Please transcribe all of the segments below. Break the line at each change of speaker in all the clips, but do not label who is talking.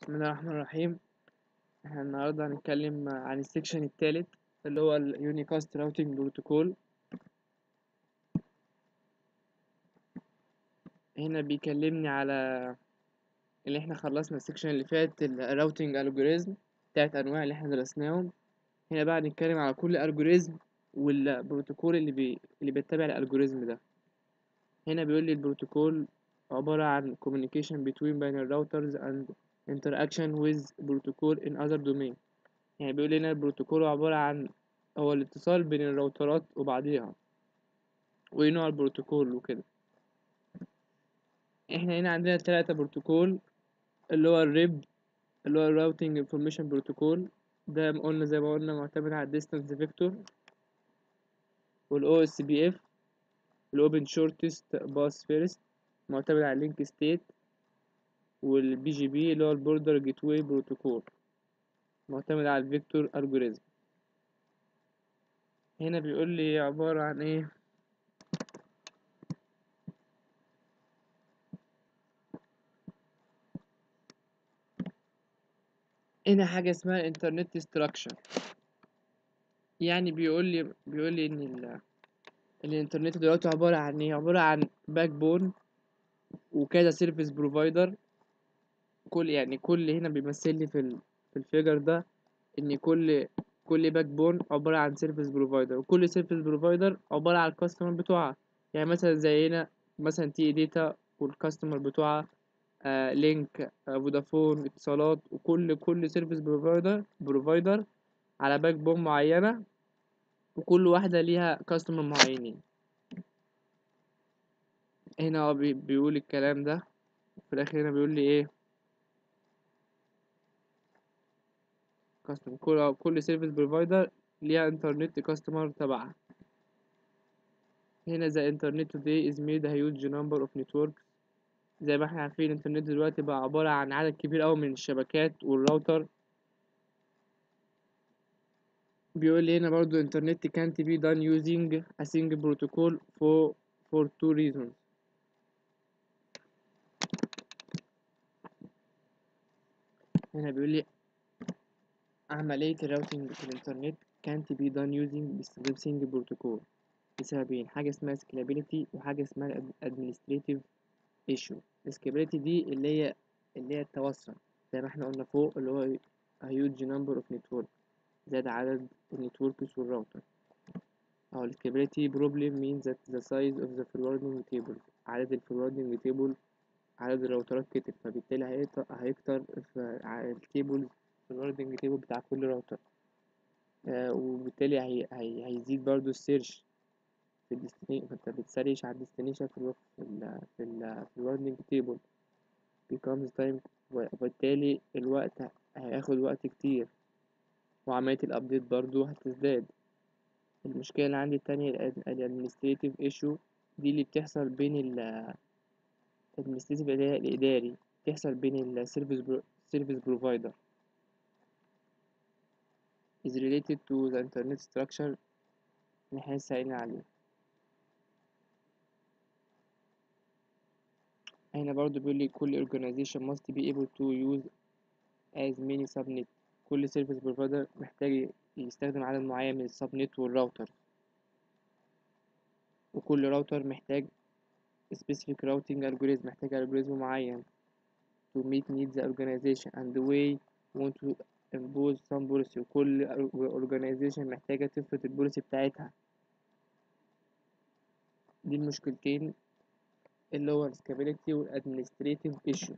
بسم الله الرحمن الرحيم احنا النهاردة هنتكلم عن السكشن التالت اللي هو اليونيكاست راوتنج بروتوكول هنا بيكلمني على اللي احنا خلصنا السكشن اللي فات الراوتنج الجوريزم بتاعت انواع اللي احنا درسناهم هنا بقى هنتكلم على كل الجوريزم والبروتوكول اللي بي... اللي بيتبع الالجوريزم ده هنا بيقول لي البروتوكول عبارة عن communication between binary routers and interaction with protocol in other domain يعني بيقول لنا البروتوكول عبارة عن هو الاتصال بين الراوترات وبعضيها وايه نوع البروتوكول وكده احنا هنا عندنا تلاتة بروتوكول اللي هو الريب اللي هو الراوتنج انفورميشن بروتوكول ده قلنا زي ما قلنا معتمد على الديستانس فيكتور والاو اس بي اف الاوبن شورتست باس فيرست معتمد على اللينك ستيت والبي جي بي اللي هو البوردر جيت واي بروتوكول معتمد على الفيكتور الجوريزم هنا بيقول لي عبارة عن ايه هنا حاجة اسمها الانترنت ستراكشر يعني بيقول لي بيقول لي ان ال الانترنت دلوقتي عبارة عن ايه عبارة عن باك بون وكذا سيرفيس بروفايدر كل يعني كل هنا بيمثل لي في ال في الفيجر ده ان كل كل باك بون عبارة عن سيرفيس بروفايدر وكل سيرفيس بروفايدر عبارة عن الكاستمر بتوعها يعني مثلا زي هنا مثلا تي داتا والكاستمر بتوعها آه لينك آه فودافون اتصالات وكل كل سيرفيس بروفايدر بروفايدر على باك بون معينة وكل واحدة ليها كاستمر معينين هنا هو بي بيقول الكلام ده في الآخر هنا بيقول لي ايه كاستمر كل كل سيرفيس بروفايدر ليها انترنت كاستمر تبعها هنا the internet today is made a huge number of networks زي ما احنا عارفين الانترنت دلوقتي بقى عبارة عن عدد كبير أوي من الشبكات والراوتر بيقول لي هنا برضو internet can't be done using a single protocol for for two reasons هنا بيقول لي عملية الراوتنج في الإنترنت can't be done using باستخدام single protocol لسببين حاجة اسمها scalability وحاجة اسمها administrative issue scalability دي اللي هي اللي هي التوسع زي ما احنا قلنا فوق اللي هو a huge number of network زاد عدد النتوركس والراوتر أو scalability problem means that the size of the forwarding table عدد الفوروردنج تيبل عدد الراوترات كتر فبالتالي هيكتر في التيبل الفوروردنج تيبل بتاع كل راوتر آه وبالتالي هي هي هيزيد برضو السيرش في الديستني فانت بتسرش على الديستنيشن في ال في ال في ال في الوردنج تيبل becomes time وبالتالي الوقت هياخد وقت كتير وعملية الابديت برضو هتزداد المشكلة اللي عندي التانية الادمنستريتيف ايشو دي اللي بتحصل بين ال administrative الإداري بتحصل بين ال service برو service provider is related to the internet structure اللي احنا لسه قايلين عليه هنا برضو بيقول لي كل organization must be able to use as many subnet كل service provider محتاج يستخدم عدد معين من السبنت والراوتر وكل راوتر محتاج specific routing algorithm محتاج algorithm معين to meet needs the organization and we want to impose some policy وكل organization محتاجة تفرض البوليسي بتاعتها دي المشكلتين اللي هو السكابيليتي والادمنستريتيف ايشو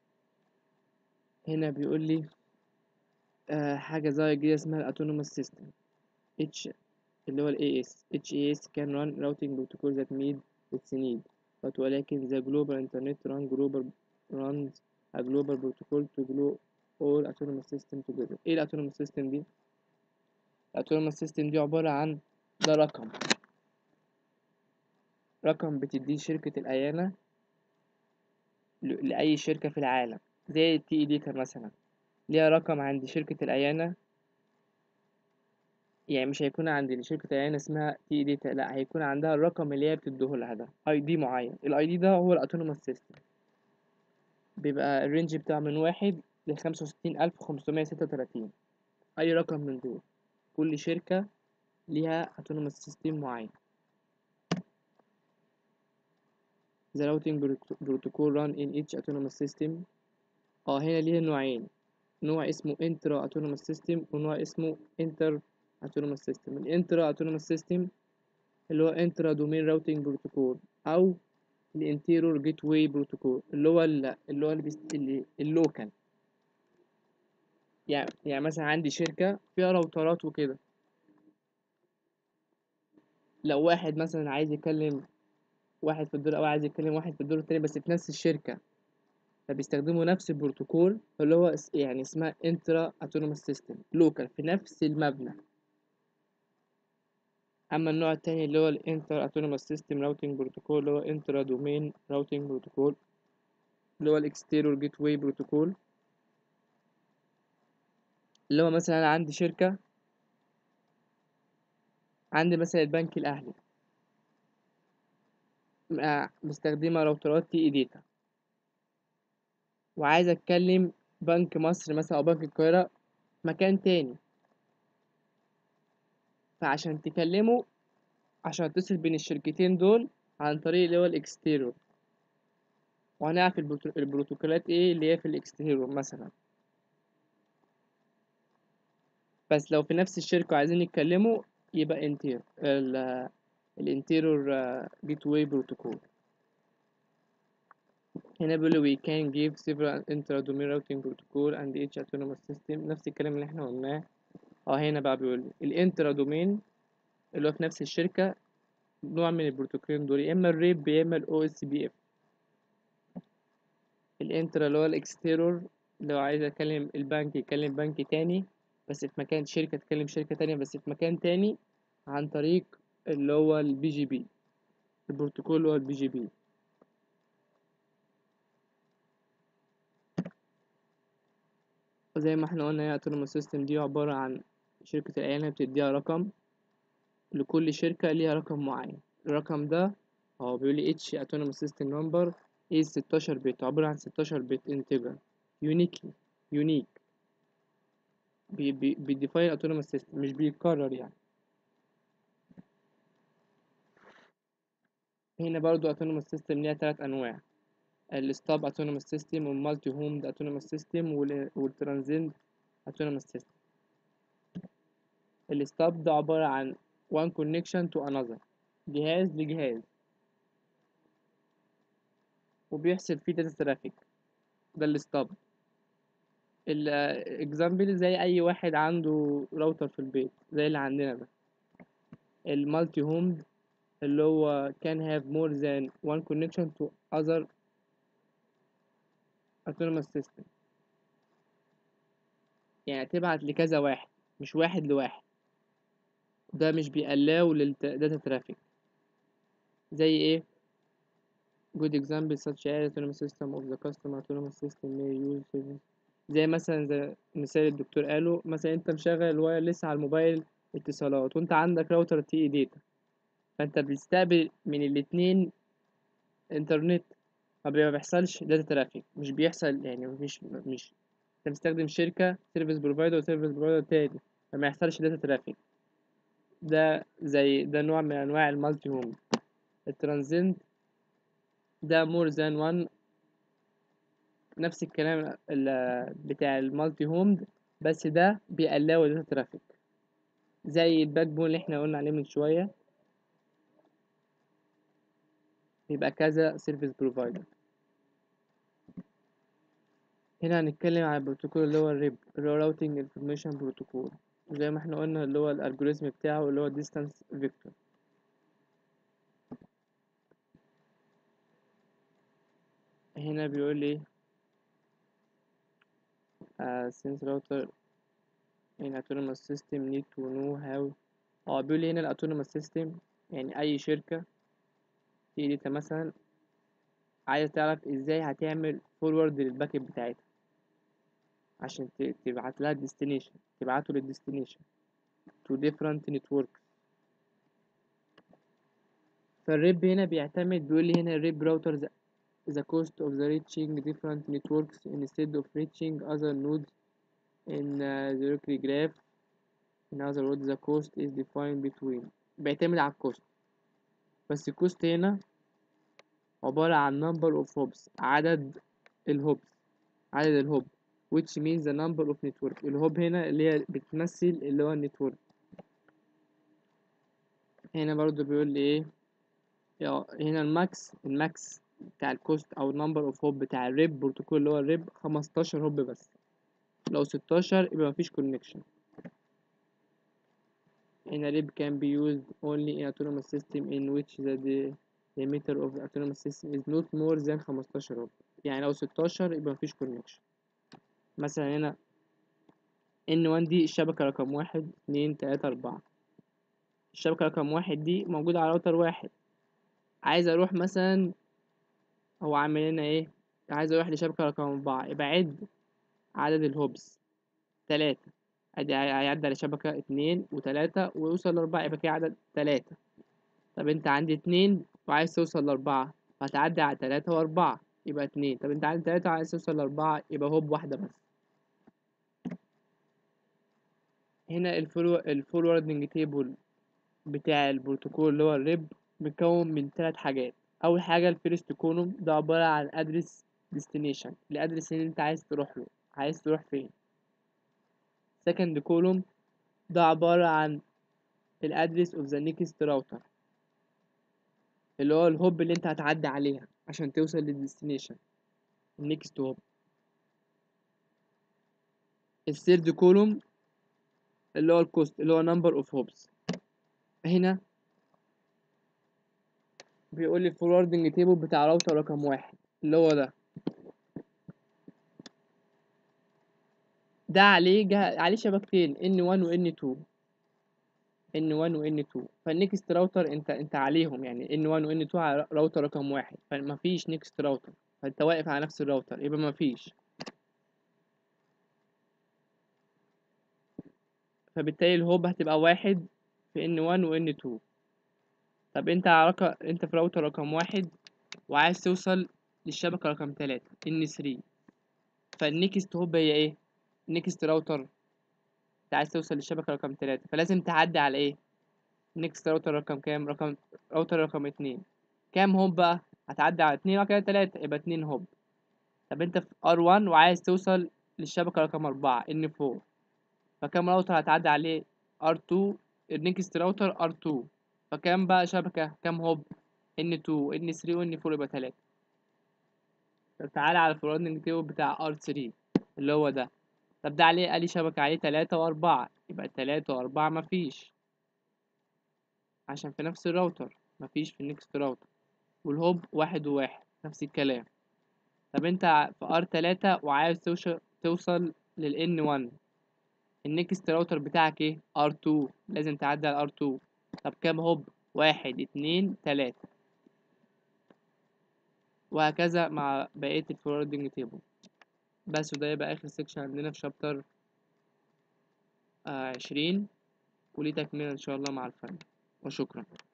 هنا بيقول لي آه حاجة زي جديدة اسمها الأوتونوموس سيستم اتش اللي هو ال AS HAS can run routing protocol that meet its need but ولكن the global internet run global runs a global protocol to global all autonomous system together ايه الأوتونوموس سيستم دي؟ الأوتونوموس سيستم دي عبارة عن ده رقم رقم بتديه شركة الأيانة لأي شركة في العالم زي تي ديتا مثلا ليها رقم عند شركة الأيانة يعني مش هيكون عند شركة الأيانة اسمها تي ديتا لا هيكون عندها الرقم اللي هي بتديهولها ده اي دي معين الاي دي ده هو الأوتونوموس سيستم بيبقى الرينج بتاعه من واحد لخمسة وستين ألف وخمسمية ستة وتلاتين أي رقم من دول كل شركة ليها autonomous system معين The routing prot- protocol run in each autonomous system اه هنا ليها نوعين نوع اسمه intra autonomous system ونوع اسمه inter autonomous system ال intra autonomous system اللي هو intra domain routing protocol أو ال interior gateway protocol اللي هو ال- اللي هو اللي بيست- اللي اللوكال يعني يعني مثلا عندي شركة فيها راوترات وكده لو واحد مثلا عايز يكلم واحد في الدور أو عايز يكلم واحد في الدور التاني بس في نفس الشركة فبيستخدموا نفس البروتوكول اللي هو اس- يعني اسمها انترا autonomous system لوكال في نفس المبنى أما النوع التاني اللي هو الانتر autonomous system routing protocol اللي هو انترا دومين routing protocol اللي هو الاكستيرور جيت واي بروتوكول اللي هو مثلا أنا عندي شركة عندي مثلا البنك الأهلي م- مستخدمة راوترات تي اي داتا وعايز أتكلم بنك مصر مثلا أو بنك القاهرة مكان تاني فعشان تكلمه عشان اتصل بين الشركتين دول عن طريق اللي هو الاكستيرور وهنعرف البروتو- البروتوكولات ايه اللي هي في الاكستيرور مثلا بس لو في نفس الشركة وعايزين يتكلموا يبقى انتير ال الانتيرور جيت واي بروتوكول هنا بيقول we can give several intra-domain routing protocol and each autonomous system نفس الكلام اللي احنا قلناه اه هنا بقى بيقول الانترا دومين اللي هو في نفس الشركة نوع من البروتوكولين دول يا اما الريب يا اما الاو اس بي اف الانترا اللي هو الاكستيرور لو عايز اكلم البنك يكلم بنك تاني بس في مكان شركة تكلم شركة تانية بس في مكان تاني عن طريق اللي هو البي جي بي البروتوكول اللي هو البي جي بي زي ما احنا قلنا هي autonomous system دي عبارة عن شركة الإعلان بتديها رقم لكل شركة ليها رقم معين الرقم ده هو بيقول لي اتش autonomous system number is 16 بت عبارة عن 16 بت integer uniquely unique بي بي بيديفاين autonomous system مش بيتكرر يعني هنا برضو autonomous system ليها تلات أنواع الستاب autonomous system والمالتي هومد autonomous system وال- والترانزيت autonomous system الستاب ده عبارة عن one connection to another جهاز لجهاز وبيحصل فيه data traffic ده الستاب الاكزامبل زي اي واحد عنده راوتر في البيت زي اللي عندنا ده المالتي هومد اللي هو can have more than one connection to other autonomous system يعني تبعت لكذا واحد مش واحد لواحد ده مش بيألاو للداتا ترافيك زي ايه good example such as autonomous system of the customer autonomous system may use service زي مثلا زي مثال الدكتور قاله مثلا انت مشغل الوايرلس على الموبايل اتصالات وانت عندك راوتر تي اي داتا فانت بتستقبل من الاتنين انترنت ما بي- ما بيحصلش داتا ترافيك مش بيحصل يعني مفيش مش انت مستخدم شركة سيرفيس بروفايدر وسيرفيس بروفايدر تاني فما يحصلش داتا ترافيك ده زي ده نوع من انواع المالتي هوم الترانزيت ده more than one نفس الكلام ال- بتاع المالتي هوم بس ده بيقلقوا داتا ترافيك زي الباك بون اللي احنا قلنا عليه من شوية بيبقى كذا سيرفيس بروفايدر هنا هنتكلم عن البروتوكول اللي هو الريب اللي هو راوتنج انفورميشن بروتوكول زي ما احنا قلنا اللي هو الالجوريزم بتاعه اللي هو distance vector هنا بيقول لي uh, since router in autonomous system need to know how اه بيقول لي هنا ال autonomous system يعني أي شركة في داتا مثلا عايزة تعرف ازاي هتعمل forward للباكت بتاعتها عشان ت- تبعت لها destination تبعته للديستنيشن to different networks فالريب هنا بيعتمد بيقول لي هنا الريب راوترز the cost of the reaching different networks instead of reaching other nodes in uh, the hierarchy graph in other words the cost is defined between بيعتمد على الكوست بس الكوست هنا عبارة عن number of hops عدد الهوبس عدد الهوب which means the number of network الهوب هنا اللي هي بتمثل اللي هو النتورك هنا برضو بيقول لي ايه يا- هنا الماكس الماكس بتاع الكوست او النمبر اوف هوب بتاع الريب بروتوكول اللي هو الريب 15 هوب بس لو 16 يبقى مفيش كونكشن هنا ريب can be used only in autonomous system in which the di- diameter of the autonomous system is not more than 15 هوب يعني لو 16 يبقى مفيش كونكشن مثلا هنا N1 دي الشبكة رقم واحد اتنين تلاتة أربعة الشبكة رقم واحد دي موجودة على راوتر واحد عايز أروح مثلا هو عامل لنا إيه عايز أروح لشبكة رقم أربعة يبقى عد عدد الهوبس تلاتة أدي هي- هيعدي على شبكة اتنين وتلاتة ويوصل لأربعة يبقى كده عدد تلاتة طب أنت عندي اتنين وعايز توصل لأربعة هتعدي على تلاتة وأربعة يبقى اتنين طب أنت عندي تلاتة وعايز توصل لأربعة يبقى هوب واحدة بس هنا الفورو الفوروردنج تيبل بتاع البروتوكول اللي هو الريب مكون من ثلاث حاجات اول حاجه الفيرست كولوم ده عباره عن ادرس ديستنيشن الادرس اللي انت عايز تروح له عايز تروح فين سكند كولوم ده عباره عن الادرس اوف ذا نيكست راوتر اللي هو الهوب اللي انت هتعدي عليها عشان توصل للديستنيشن النيكست هوب الثيرد كولوم اللي هو الكوست اللي هو نمبر اوف هوبس هنا بيقول لي الفوروردنج تيبل بتاع راوتر رقم واحد اللي هو ده ده عليه جه... عليه شبكتين N1 و N2 N1 و N2 فالنكست راوتر انت انت عليهم يعني N1 و N2 على راوتر رقم واحد فمفيش نكست راوتر فانت واقف على نفس الراوتر يبقى مفيش فبالتالي الهوب هتبقى واحد في N1 و N2 طب انت على رقم انت في راوتر رقم واحد وعايز توصل للشبكة رقم تلاتة N3 فالنكست هوب هي ايه؟ نكست راوتر انت عايز توصل للشبكة رقم تلاتة فلازم تعدي على ايه؟ نكست راوتر رقم كام؟ رقم راوتر رقم اتنين كام هوب بقى؟ هتعدي على اتنين وبعد كده تلاتة يبقى اتنين هوب طب انت في R1 وعايز توصل للشبكة رقم أربعة N4 فكام راوتر هتعدي عليه R2 النكست راوتر R2 فكام بقى شبكة؟ كام هوب؟ N2 N3 و N4 يبقى تلاتة طب تعالى على الفورواردنج تيبل بتاع R3 اللي هو ده طب ده عليه قالي شبكة عليه تلاتة وأربعة يبقى تلاتة وأربعة مفيش عشان في نفس الراوتر مفيش في النكست راوتر والهوب واحد وواحد نفس الكلام طب انت في ار تلاتة وعايز توش- توصل لل N1 النكست راوتر بتاعك ايه R2 لازم تعدي على R2 طب كام هوب واحد اتنين تلاتة وهكذا مع بقية الفوروردنج تيبل بس وده يبقى آخر سيكشن عندنا في شابتر عشرين وليه تكملة إن شاء الله مع الفن وشكرا